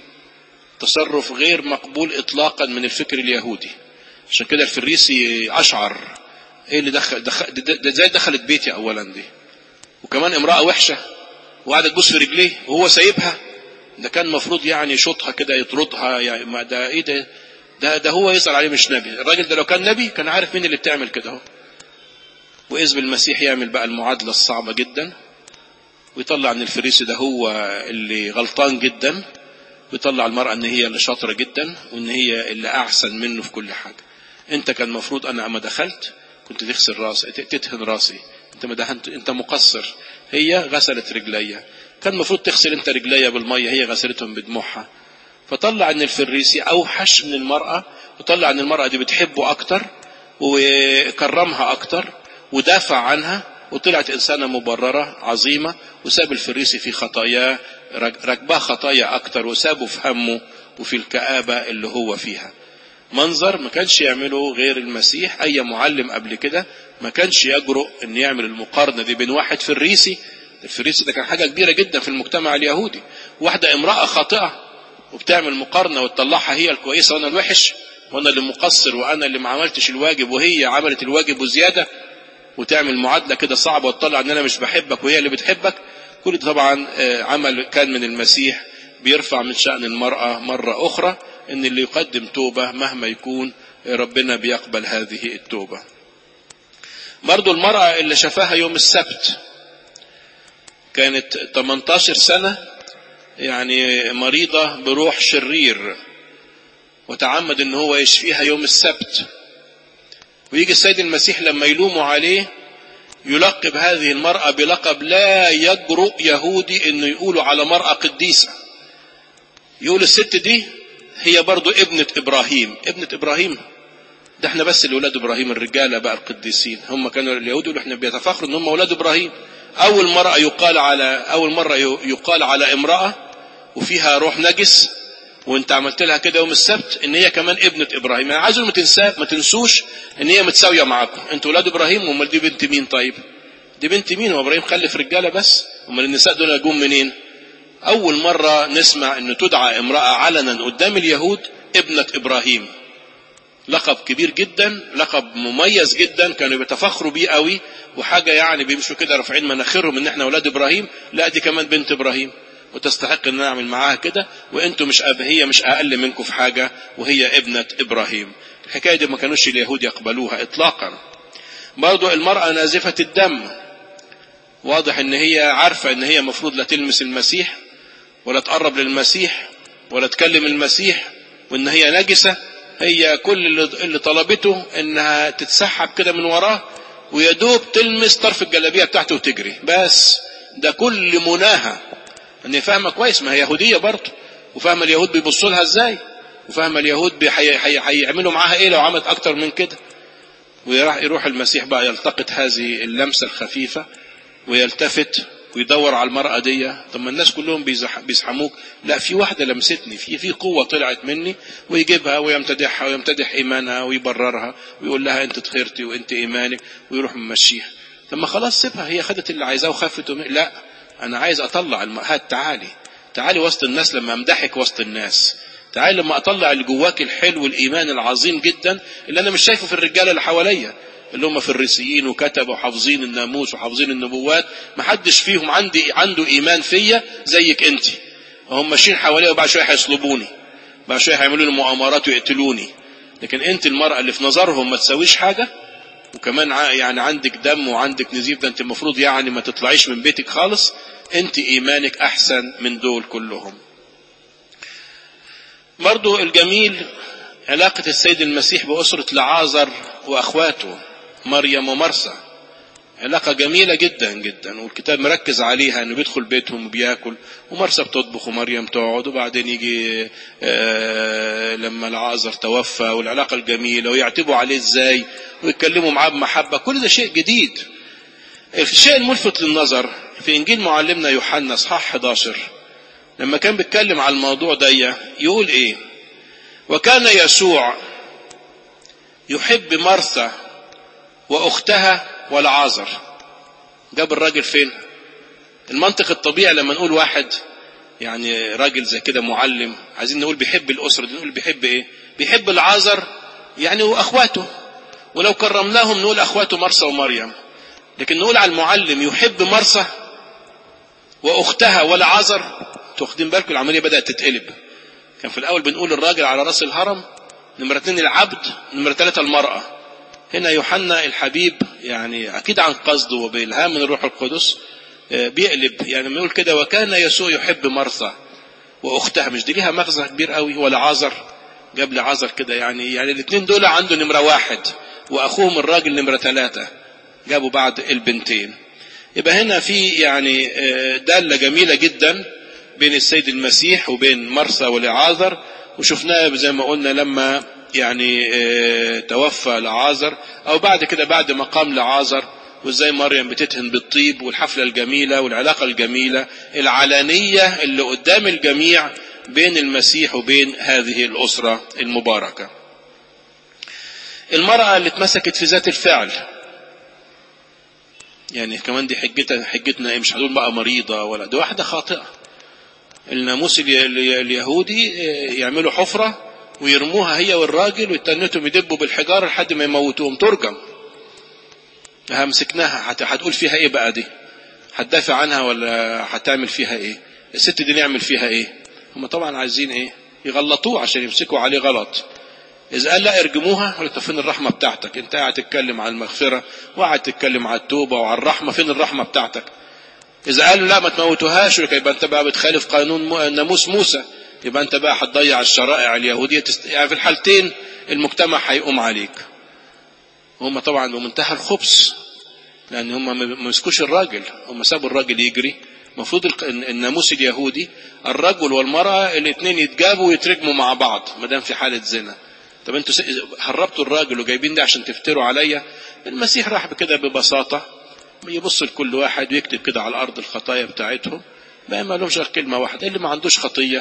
تصرف غير مقبول اطلاقا من الفكر اليهودي عشان كده الفريسي اشعر ايه اللي دخل, دخل ده ازاي دخلت بيتي اولا دي وكمان امرأة وحشة وقاعدة تبص في رجليه وهو سايبها ده كان المفروض يعني يشوطها كده يطردها يعني ما ده ايه ده ده ده هو يسأل عليه مش نبي الراجل ده لو كان نبي كان عارف مين اللي بتعمل كده اهو وإذ بالمسيح يعمل بقى المعادلة الصعبة جدا ويطلع ان الفريسي ده هو اللي غلطان جدا ويطلع المرأة ان هي اللي شاطرة جدا وان هي اللي احسن منه في كل حاجة انت كان المفروض انا اما دخلت كنت تغسل راسي تدهن راسي انت ما دهنت انت مقصر هي غسلت رجليا كان المفروض تغسل انت رجليا بالمية هي غسلتهم بدموعها فطلع ان الفريسي اوحش من المرأة وطلع ان المرأة دي بتحبه اكتر وكرمها اكتر ودافع عنها وطلعت إنسانة مبررة عظيمة وساب الفريسي في خطاياه ركباه خطايا أكتر وسابه في همه وفي الكآبة اللي هو فيها منظر ما كانش يعمله غير المسيح أي معلم قبل كده ما كانش يجرؤ أن يعمل المقارنة دي بين واحد فريسي الفريسي ده كان حاجة كبيرة جدا في المجتمع اليهودي واحدة امرأة خاطئة وبتعمل مقارنة وتطلعها هي الكويسة وأنا الوحش وأنا اللي مقصر وأنا اللي ما عملتش الواجب وهي عملت الواجب وزيادة وتعمل معادلة كده صعبة وتطلع ان انا مش بحبك وهي اللي بتحبك كل ده طبعا عمل كان من المسيح بيرفع من شأن المرأة مرة اخرى ان اللي يقدم توبة مهما يكون ربنا بيقبل هذه التوبة برضو المرأة اللي شافاها يوم السبت كانت 18 سنة يعني مريضة بروح شرير وتعمد ان هو يشفيها يوم السبت ويجي السيد المسيح لما يلوموا عليه يلقب هذه المرأة بلقب لا يجرؤ يهودي انه يقولوا على مرأة قديسة يقول الست دي هي برضو ابنة ابراهيم ابنة ابراهيم ده احنا بس اللي ولاد ابراهيم الرجالة بقى القديسين هم كانوا اليهود يقولوا احنا بيتفاخروا ان هم ولاد ابراهيم اول مرأة يقال على اول مرة يقال على امرأة وفيها روح نجس وانت عملت لها كده يوم السبت ان هي كمان ابنة ابراهيم انا عايزهم ما تنسى ما تنسوش ان هي متساويه معاكم انتوا ولاد ابراهيم امال دي بنت مين طيب دي بنت مين هو ابراهيم خلف رجاله بس امال النساء دول جم منين اول مره نسمع ان تدعى امراه علنا قدام اليهود ابنه ابراهيم لقب كبير جدا لقب مميز جدا كانوا بيتفخروا بيه قوي وحاجه يعني بيمشوا كده رافعين مناخيرهم ان احنا اولاد ابراهيم لا دي كمان بنت ابراهيم وتستحق ان نعمل معاها كده وانتم مش أب هي مش اقل منكم في حاجه وهي ابنه ابراهيم الحكايه دي ما كانوش اليهود يقبلوها اطلاقا برضو المراه نازفه الدم واضح ان هي عارفه ان هي مفروض لا تلمس المسيح ولا تقرب للمسيح ولا تكلم المسيح وان هي نجسه هي كل اللي طلبته انها تتسحب كده من وراه ويدوب تلمس طرف الجلابيه بتاعته وتجري بس ده كل مناها ان فاهمه كويس ما هي يهوديه برضه وفاهمه اليهود بيبصوا لها ازاي وفاهمه اليهود هيعملوا معاها ايه لو عملت اكتر من كده ويروح يروح المسيح بقى يلتقط هذه اللمسه الخفيفه ويلتفت ويدور على المرأة دي طب ما الناس كلهم بيزحموك لا في واحدة لمستني في في قوة طلعت مني ويجيبها ويمتدحها ويمتدح إيمانها ويبررها ويقول لها أنت طهرتي وأنت إيمانك ويروح ممشيها لما خلاص سيبها هي خدت اللي عايزاه وخفت لا أنا عايز أطلع هات تعالي تعالي وسط الناس لما أمدحك وسط الناس تعالي لما أطلع اللي جواك الحلو الإيمان العظيم جدا اللي أنا مش شايفه في الرجالة اللي حواليا اللي هم فريسيين وكتبوا وحافظين الناموس وحافظين النبوات ما حدش فيهم عندي عنده ايمان فيا زيك انت هم ماشيين حواليا وبعد شويه هيصلبوني بعد شويه هيعملوا لي مؤامرات ويقتلوني لكن انت المراه اللي في نظرهم ما تسويش حاجه وكمان يعني عندك دم وعندك نزيف ده انت المفروض يعني ما تطلعيش من بيتك خالص انت ايمانك احسن من دول كلهم برضو الجميل علاقة السيد المسيح بأسرة لعازر وأخواته مريم ومرسى علاقة جميلة جدا جدا والكتاب مركز عليها انه بيدخل بيتهم وبياكل ومرسى بتطبخ ومريم تقعد وبعدين يجي آه لما العازر توفى والعلاقة الجميلة ويعتبوا عليه ازاي ويتكلموا معاه بمحبة كل ده شيء جديد الشيء الملفت للنظر في انجيل معلمنا يوحنا اصحاح 11 لما كان بيتكلم على الموضوع ده يقول ايه وكان يسوع يحب مرثا واختها والعازر جاب الراجل فين المنطق الطبيعي لما نقول واحد يعني راجل زي كده معلم عايزين نقول بيحب الاسره دي نقول بيحب ايه بيحب العازر يعني واخواته ولو كرمناهم نقول اخواته مرسى ومريم لكن نقول على المعلم يحب مرسى واختها والعازر واخدين بالكم العمليه بدات تتقلب كان في الاول بنقول الراجل على راس الهرم نمره اتنين العبد نمره ثلاثه المراه هنا يوحنا الحبيب يعني اكيد عن قصده وبالهام من الروح القدس بيقلب يعني لما يقول كده وكان يسوع يحب مرثا واختها مش دي ليها مغزى كبير قوي ولا عازر جاب لي عازر كده يعني يعني الاثنين دول عنده نمره واحد واخوهم الراجل نمره ثلاثه جابوا بعد البنتين يبقى هنا في يعني داله جميله جدا بين السيد المسيح وبين مرثا ولعازر وشفناها زي ما قلنا لما يعني توفى لعازر او بعد كده بعد ما قام لعازر وازاي مريم بتتهن بالطيب والحفلة الجميلة والعلاقة الجميلة العلانية اللي قدام الجميع بين المسيح وبين هذه الأسرة المباركة المرأة اللي اتمسكت في ذات الفعل يعني كمان دي حجتنا حجتنا ايه مش هنقول بقى مريضة ولا دي واحدة خاطئة الناموس اليهودي يعملوا حفرة ويرموها هي والراجل ويتنتهم يدبوا بالحجارة لحد ما يموتوهم ترجم مسكناها هتقول فيها ايه بقى دي هتدافع عنها ولا هتعمل فيها ايه الست دي نعمل فيها ايه هم طبعا عايزين ايه يغلطوه عشان يمسكوا عليه غلط إذا قال لا ارجموها ولا فين الرحمة بتاعتك أنت قاعد تتكلم عن المغفرة وقاعد تتكلم عن التوبة وعن الرحمة فين الرحمة بتاعتك إذا قالوا لا ما تموتوهاش يبقى أنت بقى بتخالف قانون ناموس موسى يبقى أنت بقى هتضيع الشرائع اليهودية تست... يعني في الحالتين المجتمع هيقوم عليك هم طبعا بمنتهى الخبث لأن هم ما مسكوش الراجل هم سابوا الراجل يجري المفروض الناموس اليهودي الرجل والمرأة الاثنين يتجابوا ويترجموا مع بعض ما دام في حالة زنا طب انتوا هربتوا الراجل وجايبين ده عشان تفتروا عليا المسيح راح بكده ببساطة يبص لكل واحد ويكتب كده على الأرض الخطايا بتاعتهم بقى ما لهمش غير كلمة واحدة اللي ما عندوش خطية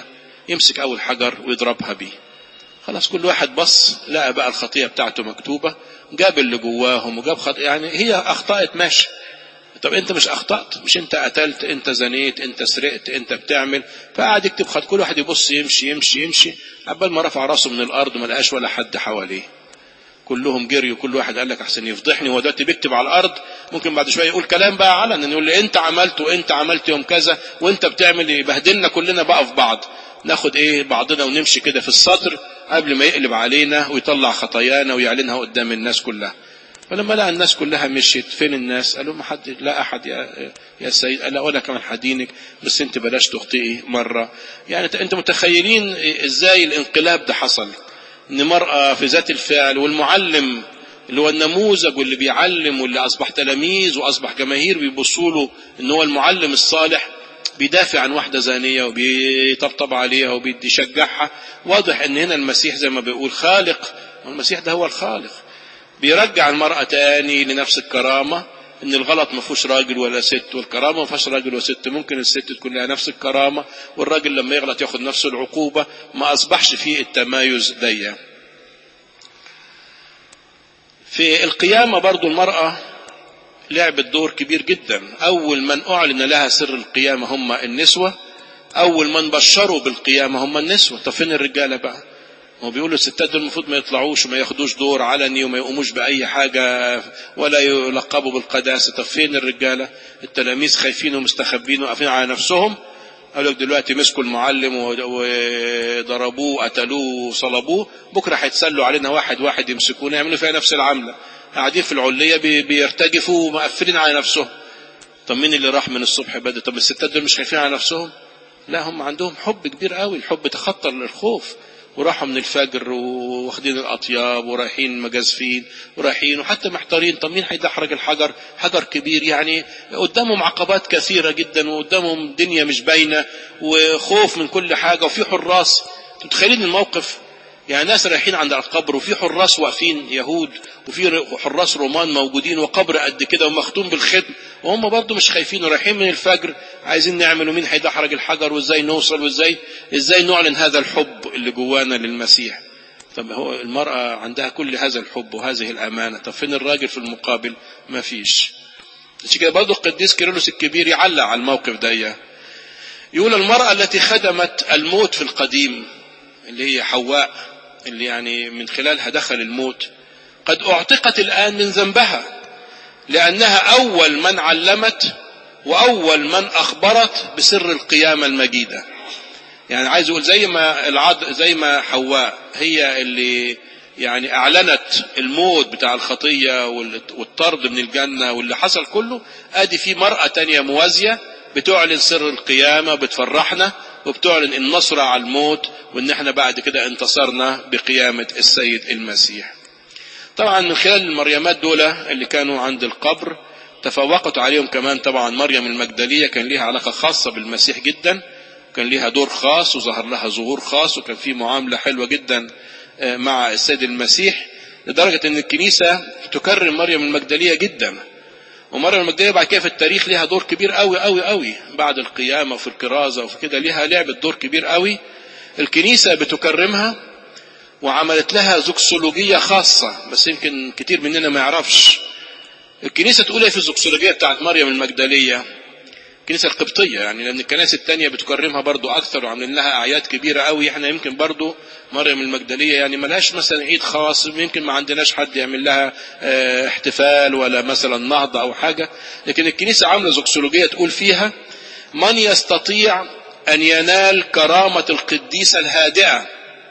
يمسك أول حجر ويضربها بيه خلاص كل واحد بص لقى بقى الخطية بتاعته مكتوبة جاب اللي جواهم وجاب خط... يعني هي أخطأت ماشي طب انت مش اخطأت مش انت قتلت انت زنيت انت سرقت انت بتعمل فقعد يكتب خط كل واحد يبص يمشي يمشي يمشي عبال ما رفع راسه من الارض ما لقاش ولا حد حواليه كلهم جريوا كل واحد قال لك احسن يفضحني هو دلوقتي بيكتب على الارض ممكن بعد شويه يقول كلام بقى علنا يقول لي انت عملت وانت عملت يوم كذا وانت بتعمل ايه بهدلنا كلنا بقى في بعض ناخد ايه بعضنا ونمشي كده في السطر قبل ما يقلب علينا ويطلع خطايانا ويعلنها قدام الناس كلها فلما لقى الناس كلها مشيت فين الناس قالوا ما حد لا احد يا يا سيد قال لا ولا كمان حدينك بس انت بلاش تخطئي مره يعني انت متخيلين ازاي الانقلاب ده حصل ان مرأة في ذات الفعل والمعلم اللي هو النموذج واللي بيعلم واللي اصبح تلاميذ واصبح جماهير بيبصوا له ان هو المعلم الصالح بيدافع عن واحدة زانية وبيطبطب عليها وبيشجعها واضح ان هنا المسيح زي ما بيقول خالق والمسيح ده هو الخالق بيرجع المرأة تاني لنفس الكرامة ان الغلط ما فيهوش راجل ولا ست والكرامة ما فيهاش راجل وست ممكن الست تكون لها نفس الكرامة والراجل لما يغلط ياخد نفس العقوبة ما اصبحش فيه التمايز دي في القيامة برضو المرأة لعبت دور كبير جدا اول من اعلن لها سر القيامة هم النسوة اول من بشروا بالقيامة هم النسوة طب فين الرجالة بقى هو بيقولوا الستات دول المفروض ما يطلعوش وما ياخدوش دور علني وما يقوموش بأي حاجة ولا يلقبوا بالقداسة طب فين الرجالة التلاميذ خايفين ومستخبين وقافين على نفسهم قالوا لك دلوقتي مسكوا المعلم وضربوه قتلوه وصلبوه بكرة هيتسلوا علينا واحد واحد يمسكونا يعملوا فيها نفس العملة قاعدين في العلية بيرتجفوا ومقفلين على نفسهم طب مين اللي راح من الصبح بدري طب الستات دول مش خايفين على نفسهم لا هم عندهم حب كبير قوي الحب تخطر للخوف وراحوا من الفجر واخدين الاطياب ورايحين مجازفين ورايحين وحتى محتارين طب مين هيدحرج الحجر حجر كبير يعني قدامهم عقبات كثيره جدا وقدامهم دنيا مش باينه وخوف من كل حاجه وفي حراس متخيلين الموقف يعني ناس رايحين عند القبر وفي حراس واقفين يهود وفي حراس رومان موجودين وقبر قد كده ومختوم بالختم وهم برضه مش خايفين ورايحين من الفجر عايزين نعمل ومين هيدحرج الحجر وازاي نوصل وازاي ازاي نعلن هذا الحب اللي جوانا للمسيح طب هو المرأة عندها كل هذا الحب وهذه الأمانة طب فين الراجل في المقابل ما فيش عشان كده برضه القديس كيرلس الكبير يعلق على الموقف ده يقول المرأة التي خدمت الموت في القديم اللي هي حواء اللي يعني من خلالها دخل الموت قد اعتقت الآن من ذنبها لأنها أول من علمت وأول من أخبرت بسر القيامة المجيدة يعني عايز أقول زي ما العض زي ما حواء هي اللي يعني أعلنت الموت بتاع الخطية والطرد من الجنة واللي حصل كله أدي في مرأة تانية موازية بتعلن سر القيامة بتفرحنا وبتعلن النصر على الموت وان احنا بعد كده انتصرنا بقيامة السيد المسيح طبعا من خلال المريمات دول اللي كانوا عند القبر تفوقت عليهم كمان طبعا مريم المجدلية كان ليها علاقة خاصة بالمسيح جدا كان ليها دور خاص وظهر لها ظهور خاص وكان في معاملة حلوة جدا مع السيد المسيح لدرجة ان الكنيسة تكرم مريم المجدلية جدا ومريم المجدلية بعد كده في التاريخ ليها دور كبير قوي قوي قوي بعد القيامة وفي الكرازة وفي كده ليها لعبة دور كبير قوي الكنيسة بتكرمها وعملت لها زوكسولوجية خاصة بس يمكن كتير مننا ما يعرفش الكنيسة تقول ايه في الزوكسولوجية بتاعت مريم المجدلية الكنيسة القبطية يعني لأن الكنائس التانية بتكرمها برضو أكثر وعاملين لها أعياد كبيرة قوي احنا يمكن برضو مريم المجدلية يعني ملهاش مثلا عيد خاص يمكن ما عندناش حد يعمل لها اه احتفال ولا مثلا نهضة أو حاجة لكن الكنيسة عاملة زوكسولوجية تقول فيها من يستطيع أن ينال كرامة القديسة الهادئة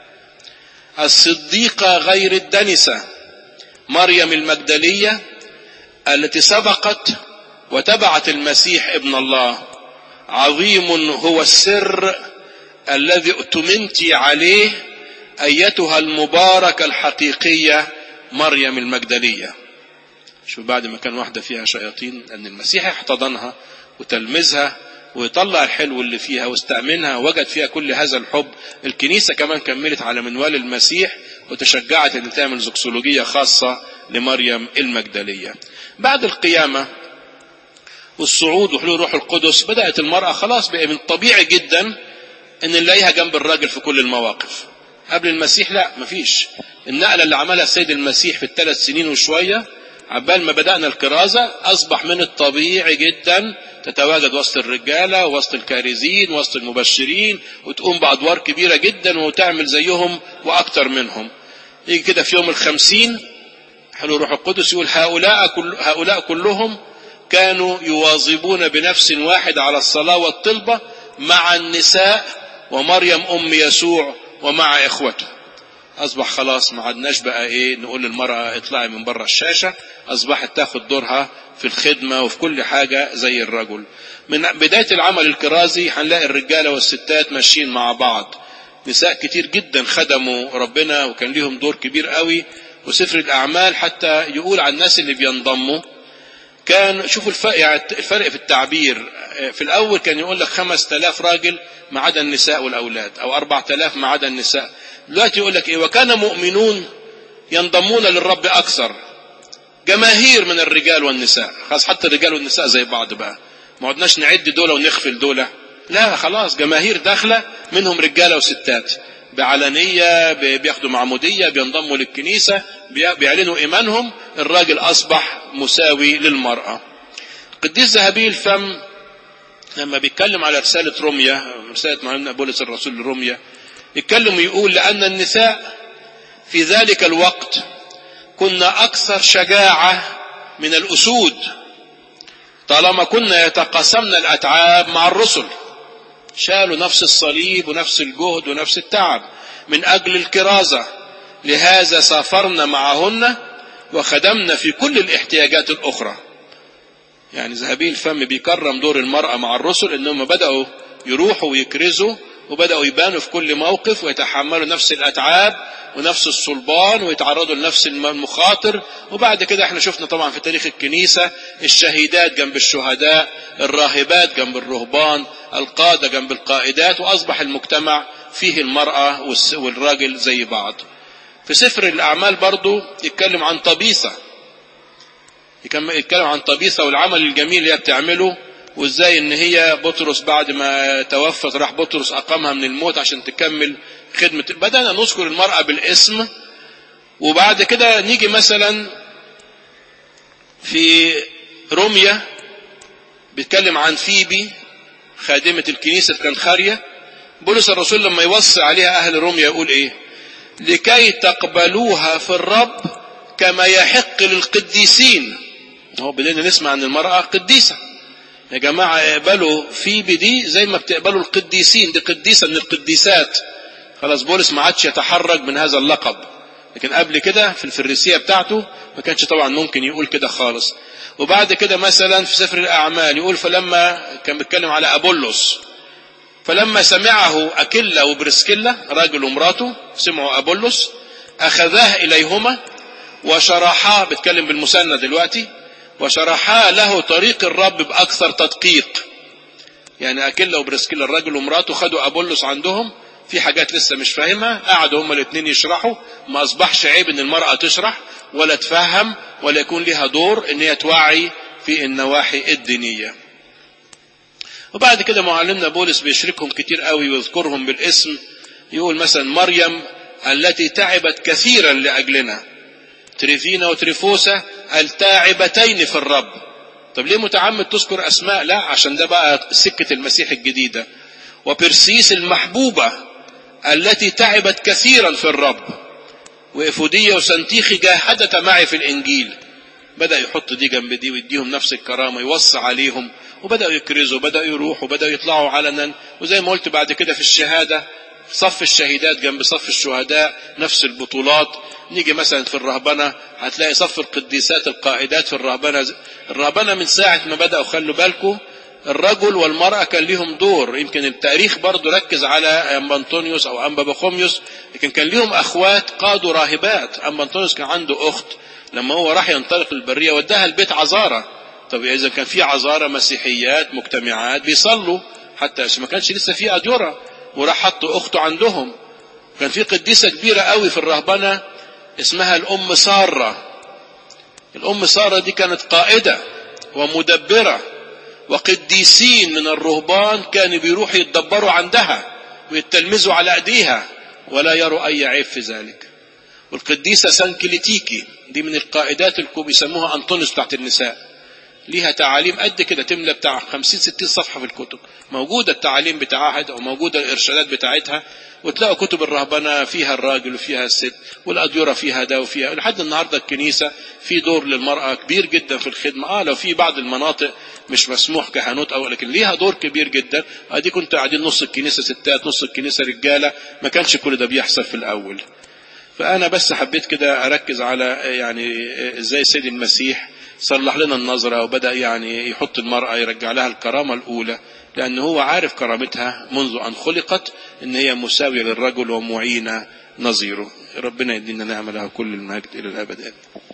الصديقة غير الدنسة مريم المجدلية التي سبقت وتبعت المسيح ابن الله عظيم هو السر الذي اؤتمنت عليه ايتها المباركة الحقيقية مريم المجدلية شوف بعد ما كان واحدة فيها شياطين ان المسيح احتضنها وتلمذها ويطلع الحلو اللي فيها واستأمنها وجد فيها كل هذا الحب الكنيسة كمان كملت على منوال المسيح وتشجعت ان تعمل زوكسولوجية خاصة لمريم المجدلية بعد القيامة والصعود وحلول روح القدس بدأت المرأة خلاص بقى من طبيعي جدا ان نلاقيها جنب الراجل في كل المواقف قبل المسيح لا مفيش النقلة اللي عملها السيد المسيح في الثلاث سنين وشوية عبال ما بدأنا الكرازة أصبح من الطبيعي جدا تتواجد وسط الرجالة وسط الكارزين وسط المبشرين وتقوم بأدوار كبيرة جدا وتعمل زيهم وأكتر منهم يجي كده في يوم الخمسين حلو روح القدس يقول هؤلاء, كل هؤلاء كلهم كانوا يواظبون بنفس واحد على الصلاة والطلبة مع النساء ومريم أم يسوع ومع إخوته أصبح خلاص ما عدناش بقى إيه نقول للمرأة اطلعي من بره الشاشة أصبحت تاخد دورها في الخدمة وفي كل حاجة زي الرجل من بداية العمل الكرازي هنلاقي الرجالة والستات ماشيين مع بعض نساء كتير جدا خدموا ربنا وكان ليهم دور كبير قوي وسفر الأعمال حتى يقول عن الناس اللي بينضموا كان شوفوا الفرق, يعني الفرق في التعبير في الأول كان يقول لك خمس تلاف راجل ما عدا النساء والأولاد أو أربع تلاف ما عدا النساء دلوقتي يقول لك إيه وكان مؤمنون ينضمون للرب أكثر جماهير من الرجال والنساء خلاص حتى الرجال والنساء زي بعض بقى ما عدناش نعد دول ونخفل دول لا خلاص جماهير داخلة منهم رجالة وستات بعلنية بياخدوا معمودية بينضموا للكنيسة بيعلنوا إيمانهم الراجل أصبح مساوي للمرأة قديس ذهبي الفم لما بيتكلم على رسالة روميا رسالة معلمنا بولس الرسول لروميا يتكلم ويقول لأن النساء في ذلك الوقت كنا أكثر شجاعة من الأسود طالما كنا يتقاسمن الأتعاب مع الرسل شالوا نفس الصليب ونفس الجهد ونفس التعب من أجل الكرازة لهذا سافرنا معهن وخدمنا في كل الاحتياجات الأخرى يعني ذهبي الفم بيكرم دور المرأة مع الرسل انهم بدأوا يروحوا ويكرزوا وبدأوا يبانوا في كل موقف ويتحملوا نفس الأتعاب ونفس الصلبان ويتعرضوا لنفس المخاطر وبعد كده احنا شفنا طبعا في تاريخ الكنيسة الشهيدات جنب الشهداء الراهبات جنب الرهبان القادة جنب القائدات وأصبح المجتمع فيه المرأة والراجل زي بعض في سفر الأعمال برضو يتكلم عن طبيسة يتكلم عن طبيسة والعمل الجميل اللي هي بتعمله وازاي ان هي بطرس بعد ما توفت راح بطرس اقامها من الموت عشان تكمل خدمة بدأنا نذكر المرأة بالاسم وبعد كده نيجي مثلا في روميا بيتكلم عن فيبي خادمة الكنيسة كان خارية بولس الرسول لما يوصي عليها أهل روميا يقول إيه لكي تقبلوها في الرب كما يحق للقديسين هو بدينا نسمع عن المرأة قديسة يا جماعة اقبلوا فيبي دي زي ما بتقبلوا القديسين دي قديسة من القديسات خلاص بولس ما عادش يتحرج من هذا اللقب لكن قبل كده في الفريسية بتاعته ما كانش طبعا ممكن يقول كده خالص وبعد كده مثلا في سفر الأعمال يقول فلما كان بيتكلم على أبولس فلما سمعه أكيلا وبرسكيلا راجل ومراته سمعوا أبولس أخذاه إليهما وشرحا بيتكلم بالمثنى دلوقتي وشرحا له طريق الرب بأكثر تدقيق يعني أكيلا وبرسكيلا الراجل ومراته خدوا أبولس عندهم في حاجات لسه مش فاهمها قعدوا هما الاثنين يشرحوا ما أصبحش عيب إن المرأة تشرح ولا تفهم ولا يكون لها دور إن هي توعي في النواحي الدينية وبعد كده معلمنا بولس بيشركهم كتير قوي ويذكرهم بالاسم يقول مثلا مريم التي تعبت كثيرا لأجلنا تريفينا وتريفوسا التاعبتين في الرب طب ليه متعمد تذكر أسماء لا عشان ده بقى سكة المسيح الجديدة وبرسيس المحبوبة التي تعبت كثيرا في الرب وإفودية وسنتيخي جاهدت معي في الإنجيل بدأ يحط دي جنب دي ويديهم نفس الكرامة يوصي عليهم وبدأوا يكرزوا بدأوا يروحوا بدأوا يطلعوا علنا وزي ما قلت بعد كده في الشهادة صف الشهيدات جنب صف الشهداء نفس البطولات نيجي مثلا في الرهبنة هتلاقي صف القديسات القائدات في الرهبنة الرهبنة من ساعة ما بدأوا خلوا بالكم الرجل والمرأة كان ليهم دور يمكن التاريخ برضو ركز على أم أنطونيوس أو أم باباخوميوس لكن كان ليهم أخوات قادوا راهبات أم أنطونيوس كان عنده أخت لما هو راح ينطلق البرية وداها البيت عذارة طب إذا كان في عذارة مسيحيات مجتمعات بيصلوا حتى ما كانش لسه في أديرة وراح حطوا أخته عندهم كان في قديسة كبيرة قوي في الرهبنة اسمها الأم سارة الأم سارة دي كانت قائدة ومدبرة وقديسين من الرهبان كانوا بيروحوا يتدبروا عندها ويتلمذوا على ايديها ولا يروا اي عيب في ذلك والقديسه سانكليتيكي دي من القائدات اللي بيسموها انطونيوس بتاعت النساء ليها تعاليم قد كده تملى بتاع 50 60 صفحه في الكتب موجوده التعاليم بتاعها او موجوده الارشادات بتاعتها وتلاقوا كتب الرهبنه فيها الراجل وفيها الست والاديره فيها ده وفيها لحد النهارده الكنيسه في دور للمراه كبير جدا في الخدمه اه لو في بعض المناطق مش مسموح كهنوت او لكن ليها دور كبير جدا ادي كنت قاعدين نص الكنيسه ستات نص الكنيسه رجاله ما كانش كل ده بيحصل في الاول فانا بس حبيت كده اركز على يعني ازاي سيد المسيح صلح لنا النظرة وبدأ يعني يحط المرأة يرجع لها الكرامة الأولى لأن هو عارف كرامتها منذ أن خلقت إن هي مساوية للرجل ومعينة نظيره ربنا يدينا نعمة لها كل المجد إلى الأبد